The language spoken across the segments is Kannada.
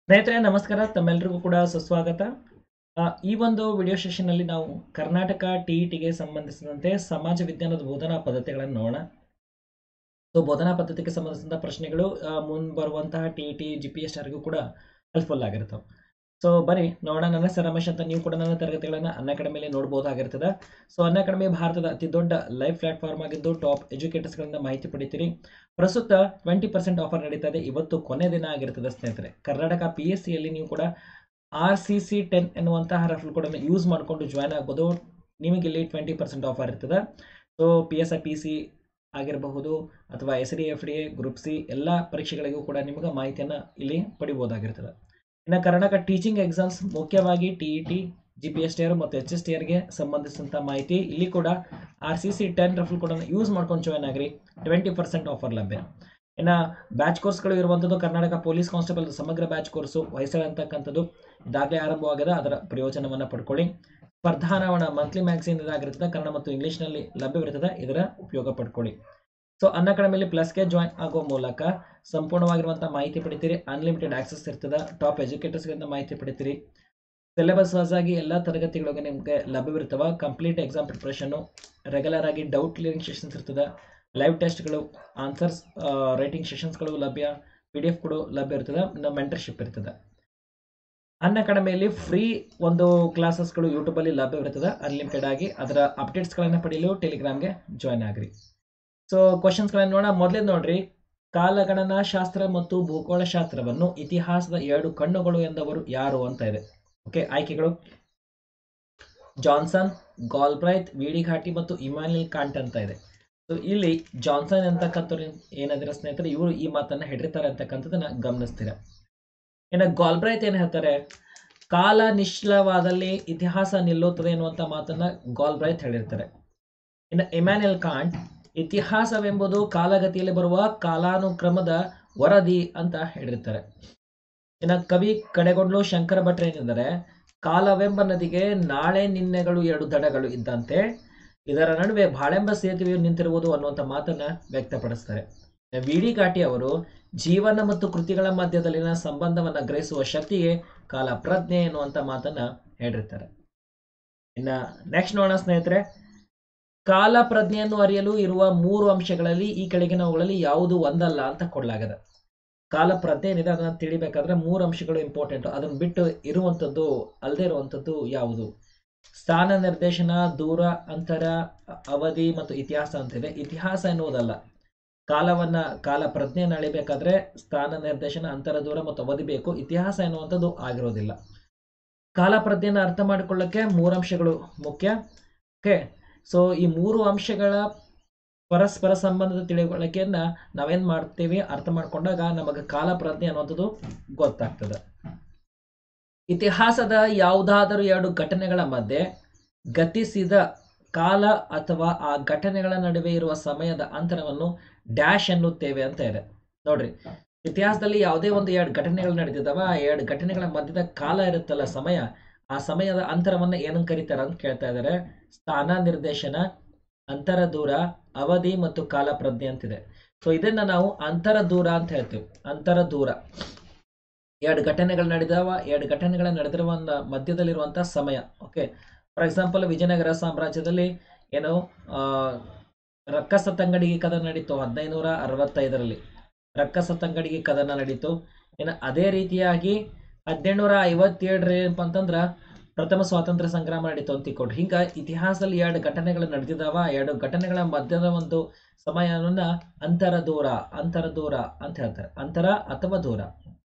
ಸ್ನೇಹಿತರೆ ನಮಸ್ಕಾರ ತಮ್ಮೆಲ್ಲರಿಗೂ ಕೂಡ ಸುಸ್ವಾಗತ ಆ, ಈ ಒಂದು ವಿಡಿಯೋ ಸೆಷನ್ನಲ್ಲಿ ನಾವು ಕರ್ನಾಟಕ ಟಿ ಇ ಟಿಗೆ ಸಂಬಂಧಿಸಿದಂತೆ ಸಮಾಜ ವಿಜ್ಞಾನದ ಬೋಧನಾ ಪದ್ಧತಿಗಳನ್ನು ನೋಡೋಣ ಸೊ ಬೋಧನಾ ಪದ್ಧತಿಗೆ ಸಂಬಂಧಿಸಿದ ಪ್ರಶ್ನೆಗಳು ಮುಂದೆ ಬರುವಂತಹ T E T G P S ಆರ್ಗೂ ಕೂಡ ಹೆಲ್ಪ್ಫುಲ್ ಆಗಿರ್ತವೆ ಸೊ ಬರೀ ನೋಡೋಣ ನನ್ನ ಹೆಸರು ರಮೇಶ್ ಅಂತ ನೀವು ಕೂಡ ನನ್ನ ತರಗತಿಗಳನ್ನು ಅನ್ನ ಅಕಾಡೆಮಿಯಲ್ಲಿ ನೋಡ್ಬೋದಾಗಿರ್ತದೆ ಸೊ ಅನ್ನ ಅಕಾಡೆಮಿ ಭಾರತದ ಅತಿ ದೊಡ್ಡ ಲೈವ್ ಪ್ಲಾಟ್ಫಾರ್ಮ್ ಆಗಿದ್ದು ಟಾಪ್ ಎಜುಕೇಟರ್ಸ್ಗಳಿಂದ ಮಾಹಿತಿ ಪಡಿತೀರಿ ಪ್ರಸ್ತುತ ಟ್ವೆಂಟಿ ಪರ್ಸೆಂಟ್ ಆಫರ್ ನಡೀತಾ ಇದೆ ಇವತ್ತು ಕೊನೆ ದಿನ ಆಗಿರ್ತದೆ ಸ್ನೇಹಿತರೆ ಕರ್ನಾಟಕ ಪಿ ಎಸ್ ಸಿಯಲ್ಲಿ ನೀವು ಕೂಡ ಆರ್ ಸಿ ಸಿ ಟೆನ್ ಎನ್ನುವಂತಹ ರಫಲ್ ಕೂಡ ಯೂಸ್ ಮಾಡಿಕೊಂಡು ಜಾಯ್ನ್ ಆಗ್ಬೋದು ನಿಮಗೆ ಇಲ್ಲಿ ಟ್ವೆಂಟಿ ಪರ್ಸೆಂಟ್ ಆಫರ್ ಇರ್ತದೆ so P S I P C ಆಗಿರಬಹುದು ಅಥವಾ S D F D A group C ಎಲ್ಲ ಪರೀಕ್ಷೆಗಳಿಗೂ ಕೂಡ ನಿಮಗೆ ಮಾಹಿತಿಯನ್ನು ಇಲ್ಲಿ ಪಡಿಬೋದಾಗಿರ್ತದೆ ಇನ್ನು ಕರ್ನಾಟಕ ಟೀಚಿಂಗ್ ಎಕ್ಸಾಮ್ಸ್ ಮುಖ್ಯವಾಗಿ T E T G P S T R ಮತ್ತು ಎಚ್ ಎಸ್ ಟಿ ಆರ್ಗೆ ಸಂಬಂಧಿಸಿದಂಥ ಮಾಹಿತಿ ಇಲ್ಲಿ ಕೂಡ R C C ten ruffle ಕೂಡ ಯೂಸ್ ಮಾಡ್ಕೊಂಡು ಜಾಯ್ನ್ ಆಗ್ರಿ ಟ್ವೆಂಟಿ ಪರ್ಸೆಂಟ್ ಆಫರ್ ಲಭ್ಯ ಇನ್ನು ಬ್ಯಾಚ್ ಕೋರ್ಸ್ಗಳು ಇರುವಂಥದ್ದು ಕರ್ನಾಟಕ ಪೊಲೀಸ್ ಕಾನ್ಸ್ಟೇಬಲ್ ಸಮಗ್ರ ಬ್ಯಾಚ್ ಕೋರ್ಸು ಹೊಯ್ಸಳ ಅಂತಕ್ಕಂಥದ್ದು ಇದಾಗಲೇ ಆರಂಭವಾಗಿದೆ ಅದರ ಪ್ರಯೋಜನವನ್ನು ಪಡ್ಕೊಳ್ಳಿ ಸ್ಪರ್ಧಾನವಣ ಮಂತ್ಲಿ ಮ್ಯಾಗ್ಝಿನ್ ಇದಾಗಿರ್ತದೆ ಕನ್ನಡ ಮತ್ತು ಇಂಗ್ಲೀಷ್ನಲ್ಲಿ ಲಭ್ಯವಿರ್ತದೆ ಇದರ ಉಪಯೋಗ ಪಡ್ಕೊಳ್ಳಿ ಸೊ ಅನ್ನ ಅಕಾಡೆಮಿಯಲ್ಲಿ ಪ್ಲಸ್ಗೆ ಜಾಯ್ನ್ ಆಗೋ ಮೂಲಕ ಸಂಪೂರ್ಣವಾಗಿರುವಂಥ ಮಾಹಿತಿ ಪಡಿತೀರಿ ಅನ್ಲಿಮಿಟೆಡ್ ಆಕ್ಸೆಸ್ ಇರ್ತದೆ ಟಾಪ್ ಎಜುಕೇಟರ್ಸ್ಗಳಿಂದ ಮಾಹಿತಿ ಪಡಿತೀರಿ ಸಿಲೆಬಸ್ ಆಗಿ ಎಲ್ಲ ತರಗತಿಗಳಿಗೆ ನಿಮಗೆ ಲಭ್ಯವಿರ್ತವೆ ಕಂಪ್ಲೀಟ್ ಎಕ್ಸಾಮ್ ಪ್ರಿಪ್ರೇಷನ್ನು ರೆಗ್ಯುಲರ್ ಆಗಿ ಡೌಟ್ ಕ್ಲಿಯರಿಂಗ್ ಸೆಷನ್ಸ್ ಇರ್ತದೆ ಲೈವ್ ಟೆಸ್ಟ್ಗಳು ಆನ್ಸರ್ಸ್ ರೈಟಿಂಗ್ ಸೆಷನ್ಸ್ಗಳು ಲಭ್ಯ ಪಿ ಡಿ ಎಫ್ ಕೂಡ ಲಭ್ಯ ಇರ್ತದೆ ನಮ್ಮ ಮೆಂಟರ್ಶಿಪ್ ಇರ್ತದೆ ಅನ್ ಅಕಾಡೆಮಿಯಲ್ಲಿ ಫ್ರೀ ಒಂದು ಕ್ಲಾಸಸ್ಗಳು ಯೂಟ್ಯೂಬಲ್ಲಿ ಲಭ್ಯವಿರ್ತದೆ ಅನ್ಲಿಮಿಟೆಡ್ ಆಗಿ ಅದರ ಅಪ್ಡೇಟ್ಸ್ಗಳನ್ನು ಪಡೆಯಲು ಟೆಲಿಗ್ರಾಮ್ಗೆ ಜಾಯ್ನ್ ಆಗ್ರಿ ಸೊ ಕ್ವಶನ್ಸ್ಗಳನ್ನು ನೋಡೋಣ ಮೊದಲೇ ನೋಡ್ರಿ ಕಾಲಗಣನಾ ಶಾಸ್ತ್ರ ಮತ್ತು ಭೂಗೋಳಶಾಸ್ತ್ರವನ್ನು ಇತಿಹಾಸದ ಎರಡು ಕಣ್ಣುಗಳು ಎಂದವರು ಯಾರು ಅಂತ ಇದೆ ಓಕೆ ಆಯ್ಕೆಗಳು ಜಾನ್ಸನ್ ಗಾಲ್ಬ್ರೈತ್ ವಿಡಿ ಘಾಟಿ ಮತ್ತು ಇಮಾನ್ಯಲ್ ಕಾಂಟ್ ಅಂತ ಇದೆ ಸೊ ಇಲ್ಲಿ ಜಾನ್ಸನ್ ಅಂತಕ್ಕಂಥವ್ರು ಏನಾದಿರ ಸ್ನೇಹಿತರೆ ಇವರು ಈ ಮಾತನ್ನ ಹೇಳಿರ್ತಾರೆ ಅಂತಕ್ಕಂಥದ್ದನ್ನ ಗಮನಿಸ್ತೀರ ಇನ್ನು ಗಾಲ್ಬ್ರೈತ್ ಏನು ಹೇಳ್ತಾರೆ ಕಾಲ ನಿಶ್ಚಲವಾದಲ್ಲಿ ಇತಿಹಾಸ ನಿಲ್ಲುತ್ತದೆ ಎನ್ನುವಂಥ ಮಾತನ್ನ ಗಾಲ್ಬ್ರೈತ್ ಹೇಳಿರ್ತಾರೆ ಇನ್ನು ಇಮ್ಯಾನ್ಯಲ್ ಕಾಂಟ್ ಇತಿಹಾಸವೆಂಬುದು ಕಾಲಗತಿಯಲ್ಲಿ ಬರುವ ಕಾಲಾನುಕ್ರಮದ ವರದಿ ಅಂತ ಹೇಳಿರ್ತಾರೆ ಇನ್ನು ಕವಿ ಕಡೆಗೊಂಡ್ಲು ಶಂಕರ ಭಟ್ರ ಏನೆಂದರೆ ಕಾಲವೆಂಬ ನದಿಗೆ ನಾಳೆ ನಿನ್ನೆಗಳು ಎರಡು ದಡಗಳು ಇದ್ದಂತೆ ಇದರ ನಡುವೆ ಬಾಳೆಂಬ ಸೇತುವೆಯು ನಿಂತಿರುವುದು ಅನ್ನುವಂಥ ಮಾತನ್ನ ವ್ಯಕ್ತಪಡಿಸ್ತಾರೆ ವಿ ಡಿ ಘಾಟಿ ಅವರು ಜೀವನ ಮತ್ತು ಕೃತಿಗಳ ಮಧ್ಯದಲ್ಲಿನ ಸಂಬಂಧವನ್ನ ಗ್ರಹಿಸುವ ಶಕ್ತಿಯೇ ಕಾಲ ಪ್ರಜ್ಞೆ ಎನ್ನುವಂಥ ಮಾತನ್ನ ಹೇಳಿರ್ತಾರೆ ಇನ್ನ ನೆಕ್ಸ್ಟ್ ನೋಡೋಣ ಸ್ನೇಹಿತರೆ ಕಾಲ ಪ್ರಜ್ಞೆಯನ್ನು ಅರಿಯಲು ಇರುವ ಮೂರು ಅಂಶಗಳಲ್ಲಿ ಈ ಕೆಳಗಿನವುಗಳಲ್ಲಿ ಯಾವುದು ಒಂದಲ್ಲ ಅಂತ ಕೊಡಲಾಗಿದೆ ಕಾಲ ಪ್ರಜ್ಞೆ ಏನಿದೆ ಅದನ್ನ ತಿಳಿಬೇಕಾದ್ರೆ ಮೂರು ಅಂಶಗಳು ಇಂಪಾರ್ಟೆಂಟ್ ಅದನ್ನ ಬಿಟ್ಟು ಇರುವಂಥದ್ದು ಅಲ್ಲದೆ ಇರುವಂಥದ್ದು ಯಾವುದು ಸ್ಥಾನ ನಿರ್ದೇಶನ ದೂರ ಅಂತರ ಅವಧಿ ಮತ್ತು ಇತಿಹಾಸ ಅಂತಿದೆ ಇತಿಹಾಸ ಎನ್ನುವುದಲ್ಲ ಕಾಲವನ್ನ ಕಾಲ ಪ್ರಜ್ಞೆಯನ್ನು ಅಳಿಬೇಕಾದ್ರೆ ಸ್ಥಾನ ನಿರ್ದೇಶನ ಅಂತರ ದೂರ ಮತ್ತು ಅವಧಿ ಬೇಕು ಇತಿಹಾಸ ಎನ್ನುವಂಥದ್ದು ಆಗಿರೋದಿಲ್ಲ ಕಾಲ ಪ್ರಜ್ಞೆಯನ್ನು ಅರ್ಥ ಮಾಡಿಕೊಳ್ಳಕ್ಕೆ ಮೂರು ಅಂಶಗಳು ಮುಖ್ಯ ಓಕೆ ಸೊ ಈ ಮೂರು ಅಂಶಗಳ ಪರಸ್ಪರ ಸಂಬಂಧದ ತಿಳುವಳಿಕೆಯನ್ನ ನಾವೇನ್ ಮಾಡ್ತೀವಿ ಅರ್ಥ ಮಾಡ್ಕೊಂಡಾಗ ನಮಗೆ ಕಾಲ ಪ್ರಜ್ಞೆ ಅನ್ನುವಂಥದ್ದು ಗೊತ್ತಾಗ್ತದೆ ಇತಿಹಾಸದ ಯಾವುದಾದರೂ ಎರಡು ಘಟನೆಗಳ ಮಧ್ಯೆ ಗತಿಸಿದ ಕಾಲ ಅಥವಾ ಆ ಘಟನೆಗಳ ನಡುವೆ ಇರುವ ಸಮಯದ ಅಂತರವನ್ನು ಡ್ಯಾಶ್ ಎನ್ನುತ್ತೇವೆ ಅಂತ ಇದೆ ನೋಡ್ರಿ ಇತಿಹಾಸದಲ್ಲಿ ಯಾವುದೇ ಒಂದು ಎರಡು ಘಟನೆಗಳು ನಡೆದಿದ್ದಾವ ಆ ಎರಡು ಘಟನೆಗಳ ಮಧ್ಯದ ಕಾಲ ಇರುತ್ತಲ್ಲ ಸಮಯ ಆ ಸಮಯದ ಅಂತರವನ್ನ ಏನಂತ ಕರೀತಾರ ಅಂತ ಕೇಳ್ತಾ ಇದ್ದಾರೆ ಸ್ಥಾನ ನಿರ್ದೇಶನ ಅಂತರ ದೂರ ಅವಧಿ ಮತ್ತು ಕಾಲ ಪ್ರಜ್ಞೆ ಅಂತಿದೆ ಸೊ ಇದನ್ನ ನಾವು ಅಂತರ ದೂರ ಅಂತ ಹೇಳ್ತೀವಿ ಅಂತರ ದೂರ ಎರಡು ಘಟನೆಗಳು ನಡೆದವ ಎರಡು ಘಟನೆಗಳ ನಡೆದಿರುವ ಮಧ್ಯದಲ್ಲಿರುವಂಥ ಸಮಯ ಓಕೆ ಫಾರ್ ಎಕ್ಸಾಂಪಲ್ ವಿಜಯನಗರ ಸಾಮ್ರಾಜ್ಯದಲ್ಲಿ ಏನು ರಕ್ಕಸ ತಂಗಡಿಗೆ ಕದನ ನಡೀತು ಹದಿನೈನೂರ ಅರವತ್ತೈದರಲ್ಲಿ ರಕ್ಕಸ ತಂಗಡಿಗೆ ಕದನ ನಡೀತು ಇನ್ನು ಅದೇ ರೀತಿಯಾಗಿ ಹದಿನೆಂಟುನೂರ ಐವತ್ತೇಳರ ಏನಪ್ಪ ಅಂತಂದ್ರೆ ಪ್ರಥಮ ಸ್ವಾತಂತ್ರ್ಯ ಸಂಗ್ರಾಮ ನಡೀತು ಅಂತ ತಿಳ್ಕೊಡ್ರಿ ಹಿಂಗ ಇತಿಹಾಸದಲ್ಲಿ ಎರಡು ಘಟನೆಗಳು ನಡೆದಿದ್ದಾವ ಎರಡು ಘಟನೆಗಳ ಮಧ್ಯದ ಒಂದು ಸಮಯವನ್ನ ಅಂತರ ದೂರ ಅಂತರ ದೂರ ಅಂತ ಹೇಳ್ತಾರೆ ಅಂತರ ಅಥವಾ ದೂರ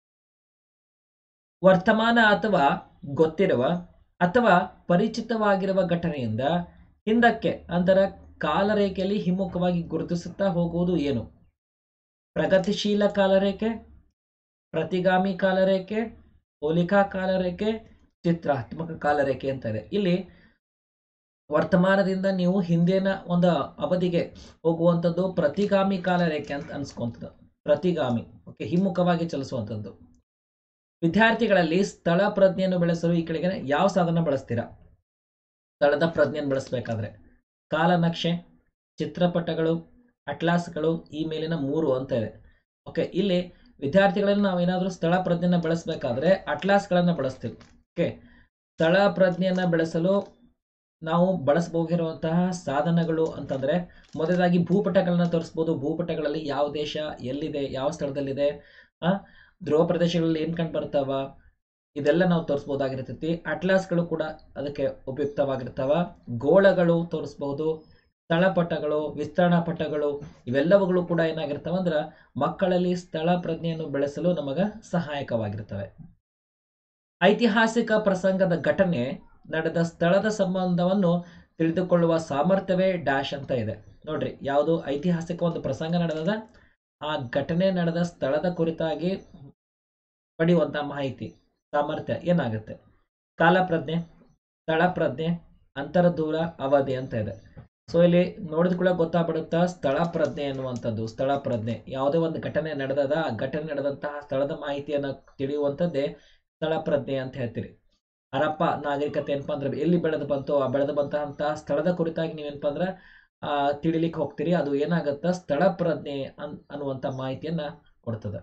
ವರ್ತಮಾನ ಅಥವಾ ಗೊತ್ತಿರುವ ಅಥವಾ ಪರಿಚಿತವಾಗಿರುವ ಘಟನೆಯಿಂದ ಹಿಂದಕ್ಕೆ ಅಂತರ ಕಾಲರೇಖೆಯಲ್ಲಿ ಹಿಮ್ಮುಖವಾಗಿ ಗುರುತಿಸುತ್ತಾ ಹೋಗುವುದು ಏನು ಪ್ರಗತಿಶೀಲ ಕಾಲರೇಖೆ ಪ್ರತಿಗಾಮಿ ಕಾಲರೇಖೆ ಹೋಲಿಕಾ ಕಾಲರೇಖೆ ಚಿತ್ರಾತ್ಮಕ ಕಾಲರೇಖೆ ಅಂತ ಇದೆ ಇಲ್ಲಿ ವರ್ತಮಾನದಿಂದ ನೀವು ಹಿಂದಿನ ಒಂದು ಅವಧಿಗೆ ಹೋಗುವಂಥದ್ದು ಪ್ರತಿಗಾಮಿ ಕಾಲರೇಖೆ ಅಂತ ಅನ್ಸ್ಕೊಂತದ ಪ್ರತಿಗಾಮಿ ಓಕೆ ಹಿಮ್ಮುಖವಾಗಿ ಚಲಿಸುವಂಥದ್ದು ವಿದ್ಯಾರ್ಥಿಗಳಲ್ಲಿ ಸ್ಥಳ ಪ್ರಜ್ಞೆಯನ್ನು ಬೆಳೆಸಲು ಈ ಕೆಳಗಿನ ಯಾವ ಸಾಧನ ಬಳಸ್ತೀರಾ ಸ್ಥಳದ ಪ್ರಜ್ಞೆಯನ್ನು ಬೆಳೆಸಬೇಕಾದ್ರೆ ಕಾಲನಕ್ಷೆ ಚಿತ್ರಪಟಗಳು ಅಟ್ಲಾಸ್ಗಳು ಈ ಮೇಲಿನ ಮೂರು ಅಂತ ಇದೆ ಓಕೆ ಇಲ್ಲಿ ವಿದ್ಯಾರ್ಥಿಗಳಲ್ಲಿ ನಾವು ಏನಾದರೂ ಸ್ಥಳ ಪ್ರಜ್ಞೆನ ಬೆಳೆಸಬೇಕಾದ್ರೆ ಅಟ್ಲಾಸ್ಗಳನ್ನು ಬಳಸ್ತೀವಿ ಓಕೆ ಸ್ಥಳ ಪ್ರಜ್ಞೆಯನ್ನು ಬೆಳೆಸಲು ನಾವು ಬಳಸಬಹುದಿರುವಂತಹ ಸಾಧನಗಳು ಅಂತಂದ್ರೆ ಮೊದಲಾಗಿ ಭೂಪಟಗಳನ್ನ ತೋರಿಸ್ಬೋದು ಭೂಪಟಗಳಲ್ಲಿ ಯಾವ ದೇಶ ಎಲ್ಲಿದೆ ಯಾವ ಸ್ಥಳದಲ್ಲಿದೆ ಆ ಧ್ರುವ ಪ್ರದೇಶಗಳಲ್ಲಿ ಏನ್ ಕಂಡು ಬರ್ತಾವ ಇದೆಲ್ಲ ನಾವು ತೋರಿಸ್ಬೋದಾಗಿರ್ತೈತಿ ಅಟ್ಲಾಸ್ಗಳು ಕೂಡ ಅದಕ್ಕೆ ಉಪಯುಕ್ತವಾಗಿರ್ತಾವ ಗೋಳಗಳು ತೋರಿಸ್ಬಹುದು ಸ್ಥಳಪಟಗಳು ವಿಸ್ತರಣಾ ಪಟಗಳು ಇವೆಲ್ಲವುಗಳು ಕೂಡ ಏನಾಗಿರ್ತಾವ ಅಂದ್ರ ಮಕ್ಕಳಲ್ಲಿ ಸ್ಥಳ ಪ್ರಜ್ಞೆಯನ್ನು ಬೆಳೆಸಲು ನಮಗ ಸಹಾಯಕವಾಗಿರ್ತವೆ ಐತಿಹಾಸಿಕ ಪ್ರಸಂಗದ ಘಟನೆ ನಡೆದ ಸ್ಥಳದ ಸಂಬಂಧವನ್ನು ತಿಳಿದುಕೊಳ್ಳುವ ಸಾಮರ್ಥ್ಯವೇ ಡ್ಯಾಶ್ ಅಂತ ಇದೆ ನೋಡ್ರಿ ಯಾವುದು ಐತಿಹಾಸಿಕ ಒಂದು ಪ್ರಸಂಗ ನಡೆದದ ಆ ಘಟನೆ ನಡೆದ ಸ್ಥಳದ ಕುರಿತಾಗಿ ಪಡೆಯುವಂತ ಮಾಹಿತಿ ಸಾಮರ್ಥ್ಯ ಏನಾಗುತ್ತೆ ಕಾಲಪ್ರಜ್ಞೆ ಸ್ಥಳ ಪ್ರಜ್ಞೆ ಅಂತರ ದೂರ ಅವಧಿ ಅಂತ ಇದೆ ಸೊ ಇಲ್ಲಿ ನೋಡಿದ ಕೂಡ ಗೊತ್ತಾಗ್ಬಿಡುತ್ತಾ ಸ್ಥಳ ಪ್ರಜ್ಞೆ ಎನ್ನುವಂಥದ್ದು ಸ್ಥಳ ಪ್ರಜ್ಞೆ ಯಾವುದೇ ಒಂದು ಘಟನೆ ನಡೆದದ ಆ ಘಟನೆ ನಡೆದಂತಹ ಸ್ಥಳದ ಮಾಹಿತಿಯನ್ನು ತಿಳಿಯುವಂಥದ್ದೇ ಸ್ಥಳ ಪ್ರಜ್ಞೆ ಅಂತ ಹೇಳ್ತೀರಿ ಹರಪ್ಪ ನಾಗರಿಕತೆ ಏನಪ್ಪಾ ಅಂದ್ರೆ ಎಲ್ಲಿ ಬೆಳೆದು ಬಂತು ಆ ಬೆಳೆದು ಬಂತಹ ಸ್ಥಳದ ಕುರಿತಾಗಿ ನೀವೇನಪ್ಪ ಅಂದ್ರೆ ಆ ತಿಳಿಲಿಕ್ಕೆ ಹೋಗ್ತೀರಿ ಅದು ಏನಾಗತ್ತ ಸ್ಥಳ ಪ್ರಜ್ಞೆ ಅನ್ ಅನ್ನುವಂಥ ಮಾಹಿತಿಯನ್ನ ಕೊಡ್ತದೆ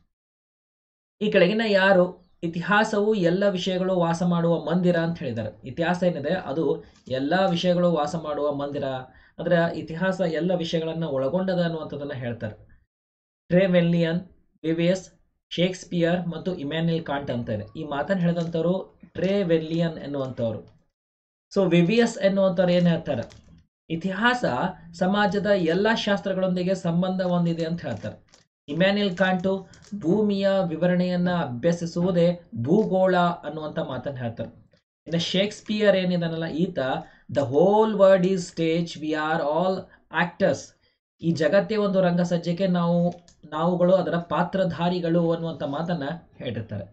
ಈ ಕೆಳಗಿನ ಯಾರು ಇತಿಹಾಸವು ಎಲ್ಲ ವಿಷಯಗಳು ವಾಸ ಮಾಡುವ ಮಂದಿರ ಅಂತ ಹೇಳಿದ್ದಾರೆ ಇತಿಹಾಸ ಏನಿದೆ ಅದು ಎಲ್ಲ ವಿಷಯಗಳು ವಾಸ ಮಾಡುವ ಮಂದಿರ ಅಂದ್ರೆ ಇತಿಹಾಸ ಎಲ್ಲ ವಿಷಯಗಳನ್ನ ಒಳಗೊಂಡದ ಅನ್ನುವಂಥದ್ದನ್ನ ಹೇಳ್ತಾರೆ ಟ್ರೇವೆಲ್ಲಿಯನ್ ವಿವಿಯಸ್ ಶೇಕ್ಸ್ಪಿಯರ್ ಮತ್ತು ಇಮ್ಯಾನ್ಯಲ್ ಕಾಂಟ್ ಅಂತ ಇದೆ ಈ ಮಾತನ್ನು ಹೇಳಿದಂಥವ್ರು ಟ್ರೇವೆಲ್ಲಿಯನ್ ಎನ್ನುವಂಥವ್ರು ಸೊ ವಿವಿಯಸ್ ಎನ್ನುವಂಥವ್ರು ಏನು ಹೇಳ್ತಾರೆ ಇತಿಹಾಸ ಸಮಾಜದ ಎಲ್ಲ ಶಾಸ್ತ್ರಗಳೊಂದಿಗೆ ಸಂಬಂಧ ಹೊಂದಿದೆ ಅಂತ ಹೇಳ್ತಾರೆ ಇಮ್ಯಾನ್ಯಲ್ ಕಾಂಟು ಭೂಮಿಯ ವಿವರಣೆಯನ್ನ ಅಭ್ಯಸಿಸುವುದೇ ಭೂಗೋಳ ಅನ್ನುವಂಥ ಮಾತನ್ನು ಹೇಳ್ತಾರೆ ಇನ್ನು ಶೇಕ್ಸ್ಪಿಯರ್ ಏನಿದಾನಲ್ಲ ಈತ the whole world is stage we are all actors ಈ ಜಗತ್ತೇ ಒಂದು ರಂಗಸಜ್ಜೆಗೆ ನಾವು ನಾವುಗಳು ಅದರ ಪಾತ್ರಧಾರಿಗಳು ಅನ್ನುವಂಥ ಮಾತನ್ನ ಹೇಳಿರ್ತಾರೆ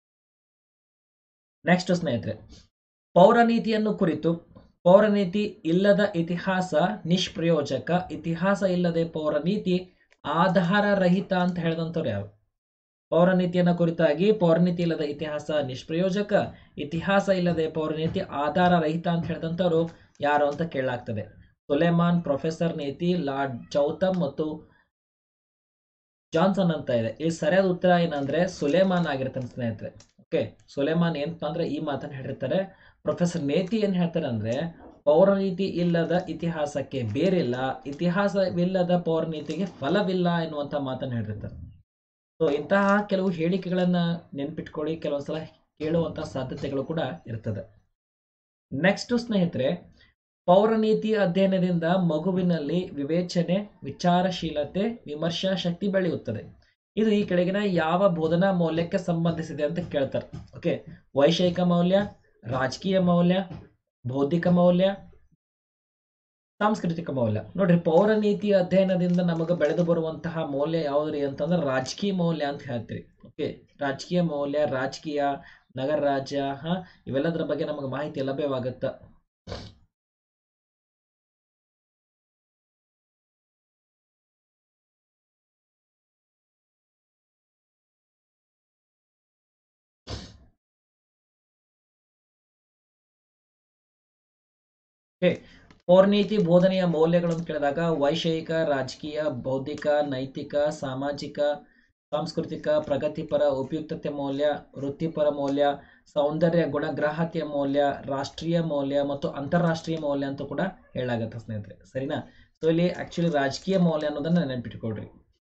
ನೆಕ್ಸ್ಟ್ ಸ್ನೇಹಿತರೆ ಪೌರನೀತಿಯನ್ನು ಕುರಿತು ಪೌರನೀತಿ ಇಲ್ಲದ ಇತಿಹಾಸ ನಿಷ್ಪ್ರಯೋಜಕ ಇತಿಹಾಸ ಇಲ್ಲದೆ ಪೌರನೀತಿ ಆಧಾರ ರಹಿತ ಅಂತ ಹೇಳಿದಂಥವ್ರು ಯಾರು ಪೌರನೀತಿಯನ್ನ ಕುರಿತಾಗಿ ಪೌರನೀತಿ ಇಲ್ಲದ ಇತಿಹಾಸ ನಿಷ್ಪ್ರಯೋಜಕ ಇತಿಹಾಸ ಇಲ್ಲದೆ ಪೌರನೀತಿ ಆಧಾರ ರಹಿತ ಅಂತ ಹೇಳಿದಂಥವ್ರು ಯಾರು ಅಂತ ಕೇಳಲಾಗ್ತದೆ ಸುಲೇಮಾನ್ ಪ್ರೊಫೆಸರ್ ನೀತಿ ಲಾರ್ಡ್ ಚೌತಮ್ ಮತ್ತು ಜಾನ್ಸನ್ ಅಂತ ಇದೆ ಇಲ್ಲಿ ಸರಿಯಾದ ಉತ್ತರ ಏನಂದ್ರೆ ಸುಲೇಮಾನ್ ಆಗಿರ್ತಾನೆ ಸ್ನೇಹಿತರೆ ಓಕೆ ಸುಲೇಮಾನ್ ಏನಪ್ಪಾ ಅಂದ್ರೆ ಈ ಮಾತನ್ನ ಹೇಳಿರ್ತಾರೆ ಪ್ರೊಫೆಸರ್ ನೇತಿ ಏನ್ ಹೇಳ್ತಾರೆ ಅಂದ್ರೆ ಪೌರನೀತಿ ಇಲ್ಲದ ಇತಿಹಾಸಕ್ಕೆ ಬೇರಿಲ್ಲ ಇತಿಹಾಸವಿಲ್ಲದ ಪೌರನೀತಿಗೆ ಫಲವಿಲ್ಲ ಎನ್ನುವಂತ ಮಾತನ್ನ ಹೇಳಿರ್ತಾರೆ ಸೊ ಇಂತಹ ಕೆಲವು ಹೇಳಿಕೆಗಳನ್ನ ನೆನ್ಪಿಟ್ಕೊಳ್ಳಿ ಕೆಲವೊಂದ್ಸಲ ಕೇಳುವಂತ ಸಾಧ್ಯತೆಗಳು ಕೂಡ ಇರ್ತದೆ ನೆಕ್ಸ್ಟ್ ಸ್ನೇಹಿತರೆ ಪೌರನೀತಿ ಅಧ್ಯಯನದಿಂದ ಮಗುವಿನಲ್ಲಿ ವಿವೇಚನೆ ವಿಚಾರಶೀಲತೆ ವಿಮರ್ಶಾ ಶಕ್ತಿ ಬೆಳೆಯುತ್ತದೆ ಇದು ಈ ಕೆಳಗಿನ ಯಾವ ಬೋಧನಾ ಮೌಲ್ಯಕ್ಕೆ ಸಂಬಂಧಿಸಿದೆ ಅಂತ ಕೇಳ್ತಾರೆ ಓಕೆ ವೈಷಯಿಕ ಮೌಲ್ಯ ರಾಜಕೀಯ ಮೌಲ್ಯ ಬೌದ್ಧಿಕ ಮೌಲ್ಯ ಸಾಂಸ್ಕೃತಿಕ ಮೌಲ್ಯ ನೋಡ್ರಿ ಪೌರನೀತಿ ಅಧ್ಯಯನದಿಂದ ನಮಗೆ ಬೆಳೆದು ಬರುವಂತಹ ಮೌಲ್ಯ ಯಾವ್ದ್ರಿ ಅಂತಂದ್ರೆ ರಾಜಕೀಯ ಮೌಲ್ಯ ಅಂತ ಹೇಳ್ತೀರಿ ಓಕೆ ರಾಜಕೀಯ ಮೌಲ್ಯ ರಾಜಕೀಯ ನಗರ ರಾಜ್ಯ ಹ ಇವೆಲ್ಲದರ ಬಗ್ಗೆ ನಮಗೆ ಮಾಹಿತಿ ಲಭ್ಯವಾಗುತ್ತ ಪೌರ್ನೀತಿ ಬೋಧನೆಯ ಮೌಲ್ಯಗಳನ್ನು ಕೇಳಿದಾಗ ವೈಷಯಿಕ ರಾಜಕೀಯ ಬೌದ್ಧಿಕ ನೈತಿಕ ಸಾಮಾಜಿಕ ಸಾಂಸ್ಕೃತಿಕ ಪ್ರಗತಿಪರ ಉಪಯುಕ್ತತೆ ಮೌಲ್ಯ ವೃತ್ತಿಪರ ಮೌಲ್ಯ ಸೌಂದರ್ಯ ಗುಣಗ್ರಾಹ್ಯತೆಯ ಮೌಲ್ಯ ರಾಷ್ಟ್ರೀಯ ಮೌಲ್ಯ ಮತ್ತು ಅಂತಾರಾಷ್ಟ್ರೀಯ ಮೌಲ್ಯ ಅಂತ ಕೂಡ ಹೇಳಾಗತ್ತೆ ಸ್ನೇಹಿತರೆ ಸರಿನಾ ಸೊ ಇಲ್ಲಿ ಆಕ್ಚುಲಿ ರಾಜಕೀಯ ಮೌಲ್ಯ ಅನ್ನೋದನ್ನ ನೆನಪಿಟ್ಕೊಳ್ರಿ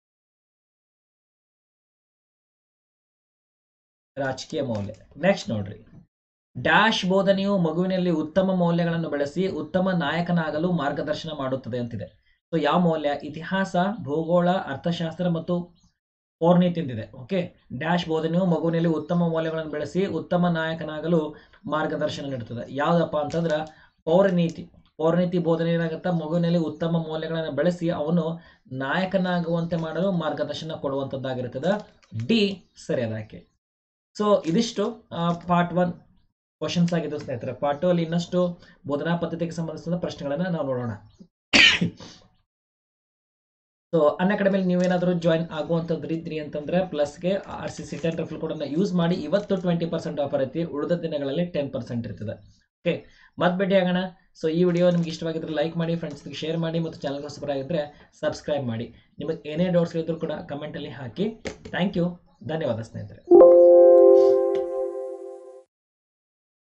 ರಾಜಕೀಯ ಮೌಲ್ಯ ನೆಕ್ಸ್ಟ್ ನೋಡ್ರಿ ಡ್ಯಾಶ್ ಬೋಧನೆಯು ಮಗುವಿನಲ್ಲಿ ಉತ್ತಮ ಮೌಲ್ಯಗಳನ್ನು ಬೆಳೆಸಿ ಉತ್ತಮ ನಾಯಕನಾಗಲು ಮಾರ್ಗದರ್ಶನ ಮಾಡುತ್ತದೆ ಅಂತಿದೆ ಸೊ ಯಾವ ಮೌಲ್ಯ ಇತಿಹಾಸ ಭೂಗೋಳ ಅರ್ಥಶಾಸ್ತ್ರ ಮತ್ತು ಪೌರ್ನೀತಿ ಅಂತಿದೆ ಓಕೆ ಡ್ಯಾಶ್ ಬೋಧನೆಯು ಮಗುವಿನಲ್ಲಿ ಉತ್ತಮ ಮೌಲ್ಯಗಳನ್ನು ಬೆಳೆಸಿ ಉತ್ತಮ ನಾಯಕನಾಗಲು ಮಾರ್ಗದರ್ಶನ ನೀಡುತ್ತದೆ ಯಾವುದಪ್ಪ ಅಂತಂದ್ರ ಪೌರನೀತಿ ಪೌರನೀತಿ ಬೋಧನೆ ಏನಾಗುತ್ತಾ ಮಗುವಿನಲ್ಲಿ ಉತ್ತಮ ಮೌಲ್ಯಗಳನ್ನು ಬೆಳೆಸಿ ಅವನು ನಾಯಕನಾಗುವಂತೆ ಮಾಡಲು ಮಾರ್ಗದರ್ಶನ ಕೊಡುವಂಥದ್ದಾಗಿರುತ್ತದೆ ಡಿ ಸರಿಯಾದಾಕೆ ಸೊ ಇದಿಷ್ಟು ಪಾರ್ಟ್ ಒನ್ ಕ್ವಶನ್ಸ್ ಆಗಿದ್ದು ಸ್ನೇಹಿತರೆ ಪಾರ್ಟ್ ಟು ಅಲ್ಲಿ ಇನ್ನಷ್ಟು ಬೋಧನಾ ಪದ್ಧತಿಗೆ ಸಂಬಂಧಿಸಿದ ಪ್ರಶ್ನೆಗಳನ್ನ ನಾವು ನೋಡೋಣ ಸೊ ಅನ್ ಅಕಾಡೆಮಿಲಿ ನೀವೇನಾದರೂ ಜಾಯಿನ್ ಆಗುವಂಥದ್ದು ಇದ್ರಿ ಅಂತಂದ್ರೆ ಪ್ಲಸ್ಗೆ R C C ten referral ಕೋಡನ್ನು ಯೂಸ್ ಮಾಡಿ ಇವತ್ತು ಟ್ವೆಂಟಿ ಪರ್ಸೆಂಟ್ ಆಫರ್ ಐತಿ ಉಳಿದ ದಿನಗಳಲ್ಲಿ ಟೆನ್ ಪರ್ಸೆಂಟ್ ಇರ್ತದೆ ಓಕೆ ಮತ್ತೆ ಭೇಟಿ ಆಗೋಣ ಸೊ ಈ ವಿಡಿಯೋ ನಿಮ್ಗೆ ಇಷ್ಟವಾಗಿದ್ರೆ ಲೈಕ್ ಮಾಡಿ ಫ್ರೆಂಡ್ಸ್ಗೆ ಶೇರ್ ಮಾಡಿ ಮತ್ತು ಚಾನಲ್ಗೆ ಹೊಸಬರ ಆಗಿದ್ದರೆ ಸಬ್ಸ್ಕ್ರೈಬ್ ಮಾಡಿ ನಿಮಗೆ ಏನೇ ಡೌಟ್ಸ್ ಇದ್ದರೂ ಕೂಡ ಕಮೆಂಟಲ್ಲಿ ಹಾಕಿ ಥ್ಯಾಂಕ್ ಯು ಧನ್ಯವಾದ ಸ್ನೇಹಿತರೆ